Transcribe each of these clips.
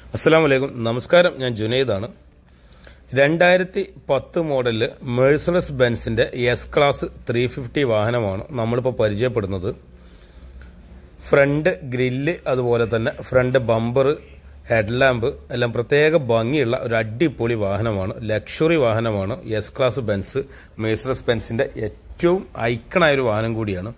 അസ്സാം വലൈക്കും നമസ്കാരം ഞാൻ ജുനൈദാണ് രണ്ടായിരത്തി പത്ത് മോഡലിൽ മേഴ്സറസ് ബെൻസിൻ്റെ എസ് ക്ലാസ് ത്രീ ഫിഫ്റ്റി വാഹനമാണ് നമ്മളിപ്പോൾ പരിചയപ്പെടുന്നത് ഫ്രണ്ട് ഗ്രില്ല് അതുപോലെ തന്നെ ഫ്രണ്ട് ബമ്പർ ഹെഡ്ലാമ്പ് എല്ലാം പ്രത്യേക ഭംഗിയുള്ള ഒരു അടിപൊളി വാഹനമാണ് ലക്ഷറി വാഹനമാണ് എസ് ക്ലാസ് ബെൻസ് മേഴ്സറസ് ബെൻസിൻ്റെ ഏറ്റവും ഐക്കണായ ഒരു വാഹനം കൂടിയാണ്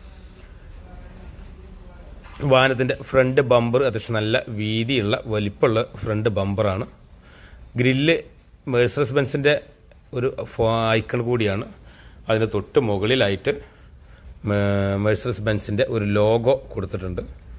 വാഹനത്തിൻ്റെ ഫ്രണ്ട് ബമ്പർ അത്യാവശ്യം നല്ല വീതിയുള്ള വലിപ്പമുള്ള ഫ്രണ്ട് ബമ്പറാണ് ഗ്രില്ല് മേഴ്സറസ് ബെൻസിൻ്റെ ഒരു ഐക്കൺ കൂടിയാണ് അതിന് തൊട്ട് മുകളിലായിട്ട് മേഴ്സറസ് ബെൻസിൻ്റെ ഒരു ലോഗോ കൊടുത്തിട്ടുണ്ട്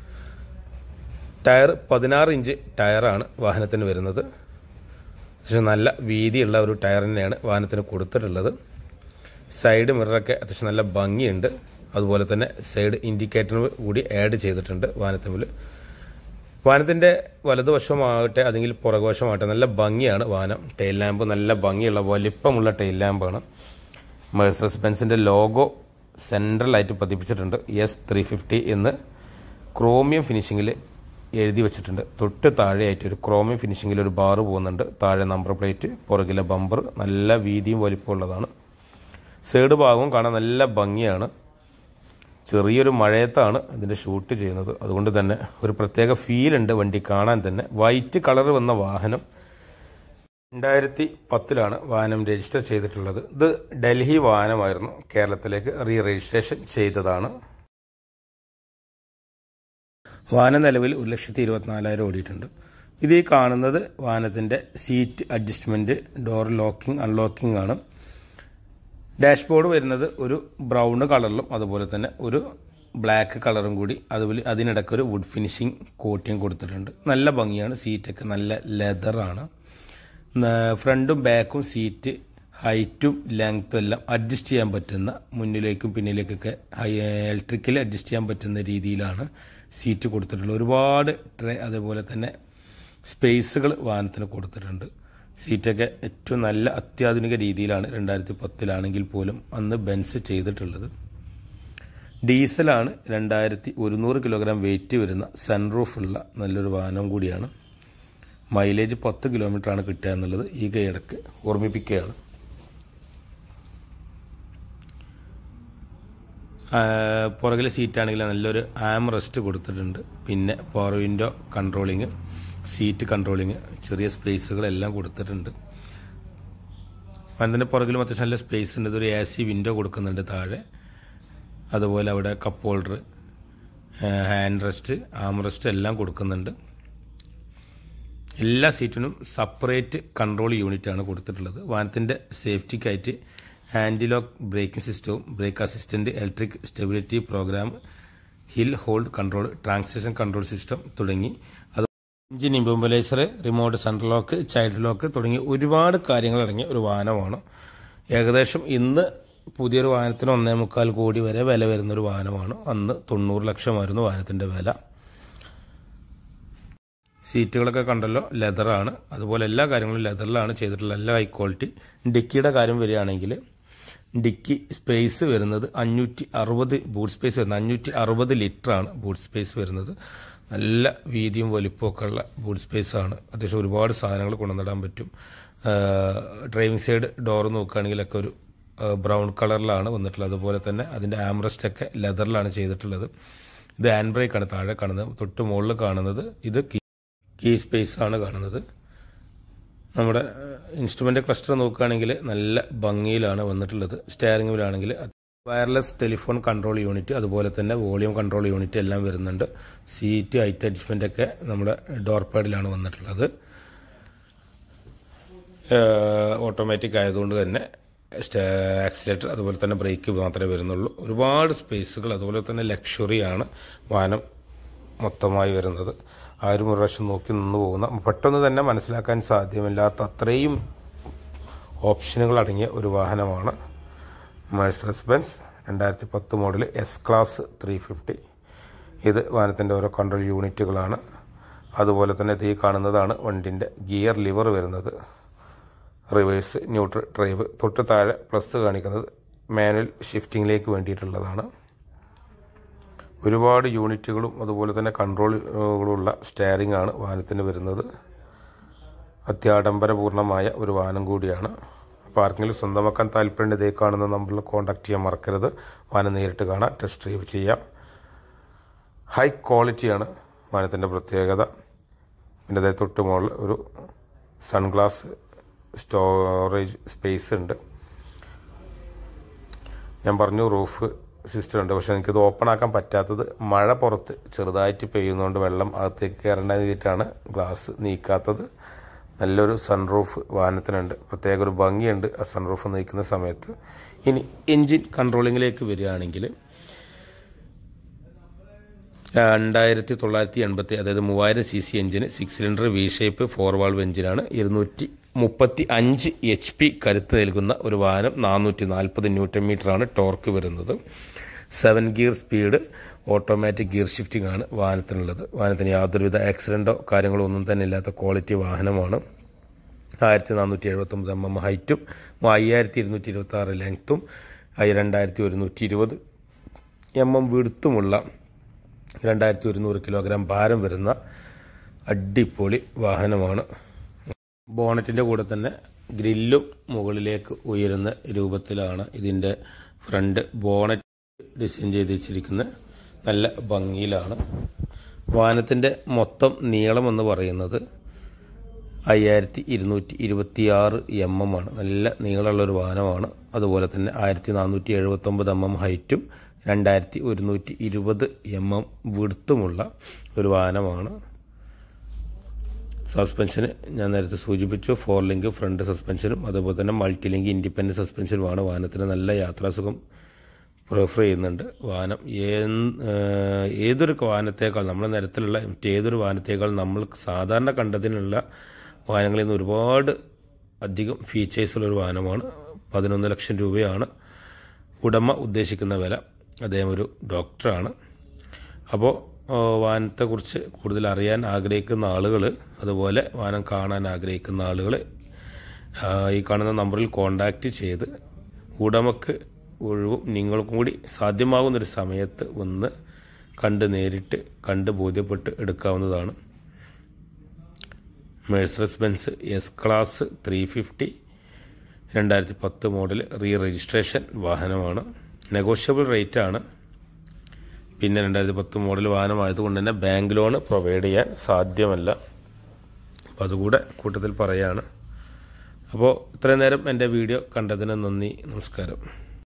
ടയർ പതിനാറ് ഇഞ്ച് ടയറാണ് വാഹനത്തിന് വരുന്നത് പക്ഷേ നല്ല വീതിയുള്ള ഒരു ടയർ തന്നെയാണ് വാഹനത്തിന് കൊടുത്തിട്ടുള്ളത് സൈഡ് മിററൊക്കെ അത്യാവശ്യം നല്ല ഭംഗിയുണ്ട് അതുപോലെ തന്നെ സൈഡ് ഇൻഡിക്കേറ്റർ കൂടി ആഡ് ചെയ്തിട്ടുണ്ട് വാഹനത്തിനുള്ളിൽ വാഹനത്തിൻ്റെ വലതുവശമാകട്ടെ അല്ലെങ്കിൽ പുറകുവശമാകട്ടെ നല്ല ഭംഗിയാണ് വാഹനം ടെയിൽ ലാമ്പ് നല്ല ഭംഗിയുള്ള വലിപ്പമുള്ള ടെയിൽ ലാമ്പാണ് മേഴ്സസ് ബെൻസിൻ്റെ ലോഗോ സെൻട്രലായിട്ട് പതിപ്പിച്ചിട്ടുണ്ട് എസ് ത്രീ ഫിഫ്റ്റി എന്ന് ക്രോമിയം ഫിനിഷിങ്ങിൽ എഴുതി വെച്ചിട്ടുണ്ട് തൊട്ട് താഴെയായിട്ട് ഒരു ക്രോമിയം ഫിനിഷിങ്ങിൽ ഒരു ബാറ് പോകുന്നുണ്ട് താഴെ നമ്പർ പ്ലേറ്റ് പുറകിലെ ബമ്പർ നല്ല വീതിയും വലിപ്പമുള്ളതാണ് സൈഡ് ഭാഗവും കാണാൻ നല്ല ഭംഗിയാണ് ചെറിയൊരു മഴയത്താണ് ഇതിൻ്റെ ഷൂട്ട് ചെയ്യുന്നത് അതുകൊണ്ട് തന്നെ ഒരു പ്രത്യേക ഫീലുണ്ട് വണ്ടി കാണാൻ തന്നെ വൈറ്റ് കളർ വന്ന വാഹനം രണ്ടായിരത്തി പത്തിലാണ് വാഹനം രജിസ്റ്റർ ചെയ്തിട്ടുള്ളത് ഇത് ഡൽഹി വാഹനമായിരുന്നു കേരളത്തിലേക്ക് റീ രജിസ്ട്രേഷൻ ചെയ്തതാണ് വാഹനം നിലവിൽ ഒരു ലക്ഷത്തി ഇരുപത്തിനാലായിരം ഓടിയിട്ടുണ്ട് ഇത് ഈ കാണുന്നത് വാഹനത്തിൻ്റെ seat adjustment door locking unlocking ആണ് ഡാഷ്ബോർഡ് വരുന്നത് ഒരു ബ്രൗൺ കളറിലും അതുപോലെ തന്നെ ഒരു ബ്ലാക്ക് കളറും കൂടി അതുപോലെ അതിനിടയ്ക്ക് ഒരു വുഡ് ഫിനിഷിംഗ് കോട്ടിങ് കൊടുത്തിട്ടുണ്ട് നല്ല ഭംഗിയാണ് സീറ്റൊക്കെ നല്ല ലെതറാണ് ഫ്രണ്ടും ബാക്കും സീറ്റ് ഹൈറ്റും ലെങ്ത്തും എല്ലാം അഡ്ജസ്റ്റ് ചെയ്യാൻ പറ്റുന്ന മുന്നിലേക്കും പിന്നിലേക്കൊക്കെ ഇലക്ട്രിക്കലി അഡ്ജസ്റ്റ് ചെയ്യാൻ പറ്റുന്ന രീതിയിലാണ് സീറ്റ് കൊടുത്തിട്ടുള്ളത് ഒരുപാട് ട്രേ അതേപോലെ തന്നെ സ്പേസുകൾ വാഹനത്തിന് കൊടുത്തിട്ടുണ്ട് സീറ്റൊക്കെ ഏറ്റവും നല്ല അത്യാധുനിക രീതിയിലാണ് രണ്ടായിരത്തി പത്തിലാണെങ്കിൽ പോലും അന്ന് ബെൻസ് ചെയ്തിട്ടുള്ളത് ഡീസലാണ് രണ്ടായിരത്തി ഒരുന്നൂറ് കിലോഗ്രാം വെയിറ്റ് വരുന്ന സൺറൂഫുള്ള നല്ലൊരു വാഹനം കൂടിയാണ് മൈലേജ് പത്ത് കിലോമീറ്ററാണ് കിട്ടുക എന്നുള്ളത് ഈ കൈയടക്ക് ഓർമ്മിപ്പിക്കുകയാണ് പുറകിലെ സീറ്റാണെങ്കിൽ നല്ലൊരു ആം റെസ്റ്റ് കൊടുത്തിട്ടുണ്ട് പിന്നെ power window controlling seat controlling ചെറിയ സ്പേസുകളെല്ലാം കൊടുത്തിട്ടുണ്ട് അതിൻ്റെ പുറകിലും അത്യാവശ്യം നല്ല സ്പേസ് ഉണ്ട് ഇതൊരു എ സി വിൻഡോ കൊടുക്കുന്നുണ്ട് താഴെ അതുപോലെ അവിടെ cup holder hand rest armrest എല്ലാം കൊടുക്കുന്നുണ്ട് എല്ലാ സീറ്റിനും സെപ്പറേറ്റ് കൺട്രോൾ യൂണിറ്റ് ആണ് കൊടുത്തിട്ടുള്ളത് വാഹനത്തിൻ്റെ സേഫ്റ്റിക്കായിട്ട് ഹാൻഡ് ലോക്ക് ബ്രേക്കിംഗ് സിസ്റ്റവും brake assistant electric stability programme hill hold control translation control system തുടങ്ങി അത് engine immobiliser remote central lock child lock തുടങ്ങി ഒരുപാട് കാര്യങ്ങൾ അടങ്ങിയ ഒരു വാഹനമാണ് ഏകദേശം ഇന്ന് പുതിയൊരു വാഹനത്തിന് ഒന്നേ മുക്കാൽ കോടി വരെ വില വരുന്ന ഒരു വാഹനമാണ് അന്ന് തൊണ്ണൂറ് ലക്ഷമായിരുന്നു വാഹനത്തിൻ്റെ വില സീറ്റുകളൊക്കെ കണ്ടല്ലോ ലെതറാണ് അതുപോലെ എല്ലാ കാര്യങ്ങളും ലെതറിലാണ് ചെയ്തിട്ടുള്ളത് എല്ലാ ഹൈ ക്വാളിറ്റി ഡിക്കിയുടെ കാര്യം വരികയാണെങ്കിൽ ഡിക്കി സ്പേസ് വരുന്നത് അഞ്ഞൂറ്റി അറുപത് ബൂട്ട് സ്പേസ് വരുന്നത് അഞ്ഞൂറ്റി അറുപത് ലിറ്ററാണ് ബൂട്ട് സ്പേസ് വരുന്നത് നല്ല വീതിയും വലിപ്പമൊക്കെ ഉള്ള ബൂട്ട് സ്പേസ് ആണ് അത്യാവശ്യം ഒരുപാട് സാധനങ്ങൾ കൊണ്ടുവന്നിടാൻ പറ്റും ഡ്രൈവിംഗ് സൈഡ് ഡോർ നോക്കുകയാണെങ്കിലൊക്കെ ഒരു ബ്രൗൺ കളറിലാണ് വന്നിട്ടുള്ളത് അതുപോലെ തന്നെ അതിൻ്റെ ആംറസ്റ്റ് ഒക്കെ ലെതറിലാണ് ചെയ്തിട്ടുള്ളത് ഇത് ഹാൻഡ് ബ്രേക്ക് ആണ് താഴെ കാണുന്നത് തൊട്ട് മുകളിൽ കാണുന്നത് ഇത് കീ സ്പേസ് ആണ് കാണുന്നത് നമ്മുടെ ഇൻസ്ട്രുമെൻ്റ് ക്ലസ്റ്റർ നോക്കുകയാണെങ്കിൽ നല്ല ഭംഗിയിലാണ് വന്നിട്ടുള്ളത് സ്റ്റിയറിംഗ് വീലാണെങ്കിൽ വയർലെസ് ടെലിഫോൺ കൺട്രോൾ യൂണിറ്റ് അതുപോലെ തന്നെ വോളിയം കൺട്രോൾ യൂണിറ്റ് എല്ലാം വരുന്നുണ്ട് സീറ്റ് ഹൈറ്റ് അഡ്ജസ്റ്റ്മെൻ്റ് ഒക്കെ നമ്മുടെ ഡോർ പാഡിലാണ് വന്നിട്ടുള്ളത് ഓട്ടോമാറ്റിക് ആയതുകൊണ്ട് തന്നെ ആക്സിലേറ്റർ അതുപോലെ തന്നെ ബ്രേക്ക് മാത്രമേ വരുന്നുള്ളൂ ഒരുപാട് സ്പേസുകൾ അതുപോലെ തന്നെ ലക്ഷറിയാണ് വാഹനം മൊത്തമായി വരുന്നത് ആരും ഒരു പ്രാവശ്യം നോക്കി നിന്ന് പോകുന്ന പെട്ടെന്ന് തന്നെ മനസ്സിലാക്കാൻ സാധ്യമല്ലാത്ത അത്രയും ഓപ്ഷനുകൾ അടങ്ങിയ ഒരു വാഹനമാണ് മേഴ്സറസ് ബെൻസ് രണ്ടായിരത്തി പത്ത് model S class three fifty ഇത് വാഹനത്തിൻ്റെ ഓരോ കൺട്രോൾ യൂണിറ്റുകളാണ് അതുപോലെ തന്നെ ഇത് ഈ കാണുന്നതാണ് വണ്ടിൻ്റെ ഗിയർ ലിവർ വരുന്നത് റിവേഴ്സ് ന്യൂട്രൽ ഡ്രൈവ് തൊട്ട് താഴെ പ്ലസ് കാണിക്കുന്നത് മാനുവൽ ഷിഫ്റ്റിങ്ങിലേക്ക് വേണ്ടിയിട്ടുള്ളതാണ് ഒരുപാട് യൂണിറ്റുകളും അതുപോലെ തന്നെ കൺട്രോളുകളുള്ള സ്റ്റിയറിംഗ് ആണ് വാഹനത്തിന് വരുന്നത് അത്യാഡംബരപൂർണമായ ഒരു വാഹനം കൂടിയാണ് അപ്പോൾ ആർക്കെങ്കിലും സ്വന്തമാക്കാൻ താല്പര്യം ഇതേ കാണുന്ന നമ്പറിൽ കോൺടാക്ട് ചെയ്യാൻ മറക്കരുത് വാഹനം നേരിട്ട് കാണാം ടെസ്റ്റ് ഡ്രൈവ് ചെയ്യാം ഹൈ ക്വാളിറ്റിയാണ് വാഹനത്തിൻ്റെ പ്രത്യേകത പിന്നെ അതേ തൊട്ട് മുകളിൽ ഒരു സൺഗ്ലാസ് സ്റ്റോറേജ് സ്പേസ് ഉണ്ട് ഞാൻ പറഞ്ഞു റൂഫ് സിസ്റ്റം ഉണ്ട് പക്ഷേ എനിക്കിത് ഓപ്പൺ ആക്കാൻ പറ്റാത്തത് മഴ പുറത്ത് ചെറുതായിട്ട് പെയ്യുന്നതുകൊണ്ട് വെള്ളം അകത്തേക്ക് കയറേണ്ട രീതിയിട്ടാണ് ഗ്ലാസ് നീക്കാത്തത് നല്ലൊരു സൺറൂഫ് വാഹനത്തിനുണ്ട് പ്രത്യേക ഒരു ഭംഗിയുണ്ട് ആ സൺറൂഫ് നീക്കുന്ന സമയത്ത് ഇനി എൻജിൻ കൺട്രോളിങ്ങിലേക്ക് വരികയാണെങ്കിൽ രണ്ടായിരത്തി തൊള്ളായിരത്തി എൺപത്തി അതായത് മൂവായിരം സി സി എഞ്ചിന് six cylinder V shape four valve എഞ്ചിനാണ് ഇരുന്നൂറ്റി മുപ്പത്തി അഞ്ച് എച്ച് പി കരുത്ത് നൽകുന്ന ഒരു വാഹനം നാനൂറ്റി നാൽപ്പത് ന്യൂട്ടൺ മീറ്ററാണ് ടോർക്ക് വരുന്നത് seven gear speed automatic gear shifting ആണ് വാഹനത്തിനുള്ളത് വാഹനത്തിന് യാതൊരുവിധ ആക്സിഡൻറ്റോ കാര്യങ്ങളോ ഒന്നും തന്നെ ഇല്ലാത്ത ക്വാളിറ്റി വാഹനമാണ് ആയിരത്തി നാനൂറ്റി എഴുപത്തൊമ്പത് എം എം ഹൈറ്റും അയ്യായിരത്തി ഇരുന്നൂറ്റി ഇരുപത്തി ആറ് ലെങ്ത്തും രണ്ടായിരത്തി ഒരുന്നൂറ്റി ഇരുപത് എം എം വിടുത്തുമുള്ള രണ്ടായിരത്തി ഒരുന്നൂറ് കിലോഗ്രാം ഭാരം വരുന്ന അടിപൊളി വാഹനമാണ് ബോണറ്റിൻ്റെ കൂടെ തന്നെ ഗ്രില്ലും മുകളിലേക്ക് ഉയരുന്ന രൂപത്തിലാണ് ഇതിൻ്റെ ഫ്രണ്ട് ബോണറ്റ് ഡിസൈൻ ചെയ്ത് വെച്ചിരിക്കുന്നത് നല്ല ഭംഗിയിലാണ് വാഹനത്തിൻ്റെ മൊത്തം നീളം എന്ന് പറയുന്നത് അയ്യായിരത്തി ഇരുന്നൂറ്റി ഇരുപത്തിയാറ് എം എം ആണ് നല്ല നീളമുള്ളൊരു വാഹനമാണ് അതുപോലെ തന്നെ ആയിരത്തി നാനൂറ്റി എഴുപത്തൊമ്പത് എം എം ഹൈറ്റും രണ്ടായിരത്തി ഒരുന്നൂറ്റി ഇരുപത് എം എം വിടുത്തുമുള്ള ഒരു വാഹനമാണ് സസ്പെൻഷന് ഞാൻ നേരത്തെ സൂചിപ്പിച്ചു ഫോർ ലിങ്ക് ഫ്രണ്ട് സസ്പെൻഷനും അതുപോലെ തന്നെ മൾട്ടി ലിങ്ക് ഇൻഡിപെൻഡൻറ്റ് സസ്പെൻഷനുമാണ് വാഹനത്തിന് നല്ല യാത്രാസുഖം പ്രിഫർ ചെയ്യുന്നുണ്ട് വാഹനം ഏതൊരു വാഹനത്തേക്കാൾ നമ്മുടെ നിരത്തിലുള്ള മറ്റേതൊരു വാഹനത്തേക്കാൾ നമ്മൾ സാധാരണ കണ്ടതിനുള്ള വാഹനങ്ങളിൽ നിന്ന് ഒരുപാട് അധികം ഫീച്ചേഴ്സുള്ള ഒരു വാഹനമാണ് പതിനൊന്ന് ലക്ഷം രൂപയാണ് ഉടമ ഉദ്ദേശിക്കുന്ന വില അദ്ദേഹം ഒരു ഡോക്ടറാണ് അപ്പോൾ വാഹനത്തെക്കുറിച്ച് കൂടുതൽ അറിയാൻ ആഗ്രഹിക്കുന്ന ആളുകൾ അതുപോലെ വാഹനം കാണാൻ ആഗ്രഹിക്കുന്ന ആളുകൾ ഈ കാണുന്ന നമ്പറിൽ കോണ്ടാക്റ്റ് ചെയ്ത് ഉടമക്ക് ഒഴിവും നിങ്ങൾക്കും കൂടി സാധ്യമാകുന്നൊരു സമയത്ത് ഒന്ന് കണ്ട് നേരിട്ട് കണ്ട് ബോധ്യപ്പെട്ട് എടുക്കാവുന്നതാണ് Mercedes Benz S class three fifty രണ്ടായിരത്തി പത്ത് മോഡൽ റീ രജിസ്ട്രേഷൻ വാഹനമാണ് നെഗോഷ്യബിൾ റേറ്റ് ആണ് പിന്നെ രണ്ടായിരത്തി പത്ത് മോഡൽ വാഹനമായതുകൊണ്ട് തന്നെ ബാങ്ക് ലോൺ പ്രൊവൈഡ് ചെയ്യാൻ സാധ്യമല്ല അപ്പോൾ അതുകൂടെ കൂട്ടത്തിൽ പറയാണ് അപ്പോൾ ഇത്രയും നേരം എൻ്റെ വീഡിയോ കണ്ടതിന് നന്ദി നമസ്കാരം